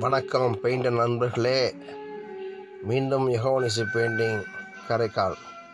வணக்கம் பெயிண்டர் நண்பர்களே மீண்டும் யகோனிசி பெயிண்டிங் காரைக்கால்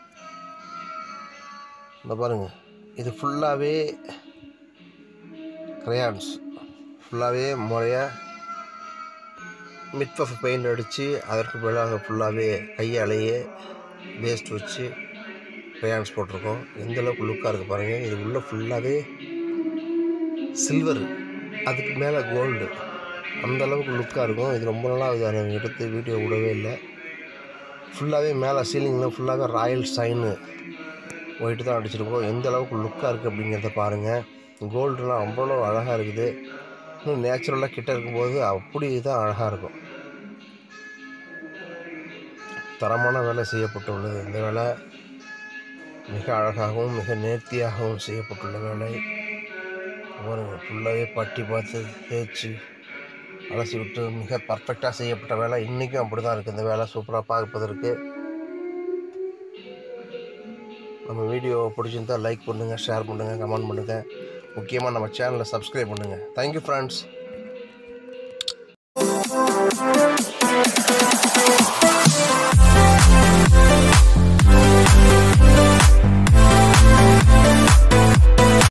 இந்த பாருங்க இது ஃபுல்லாகவே கிரையான்ஸ் ஃபுல்லாகவே முறையாக மிட்பஃப் பெயிண்ட் அடித்து அதற்கு பதிலாக ஃபுல்லாகவே கையாலேயே வேஸ்ட் வச்சு கிரையான்ஸ் போட்டிருக்கோம் எந்த அளவுக்கு லுக்காக இருக்குது பாருங்கள் இது உள்ளே ஃபுல்லாகவே சில்வர் அதுக்கு மேலே கோல்டு அந்த அளவுக்கு லுக்காக இருக்கும் இது ரொம்ப நாளாக ஆகுது அதை எடுத்து வீடியோ விடவே இல்லை ஃபுல்லாகவே மேலே சீலிங்கில் ஃபுல்லாகவே ராயல் சைனு ஒயிட்டு தான் அடிச்சிருக்கோம் எந்த அளவுக்கு லுக்காக இருக்குது அப்படிங்கிறத பாருங்கள் கோல்டுலாம் அவ்வளோ அழகாக இருக்குது இன்னும் நேச்சுரலாக கிட்ட இருக்கும்போது அப்படி தான் அழகாக இருக்கும் தரமான வேலை செய்யப்பட்டுள்ளது இந்த வேலை மிக அழகாகவும் மிக நேர்த்தியாகவும் செய்யப்பட்டுள்ள வேலை பாருங்க ஃபுல்லாகவே பட்டி பார்த்து தேய்ச்சி அலசி விட்டு மிக பர்ஃபெக்டாக செய்யப்பட்ட வேலை இன்றைக்கும் அப்படி தான் இருக்குது இந்த வேலை சூப்பராக பார்ப்பதற்கு நம்ம வீடியோ பிடிச்சிருந்தா லைக் பண்ணுங்கள் ஷேர் பண்ணுங்கள் கமெண்ட் பண்ணுங்கள் முக்கியமாக நம்ம சேனலை சப்ஸ்கிரைப் பண்ணுங்கள் தேங்க்யூ ஃப்ரெண்ட்ஸ்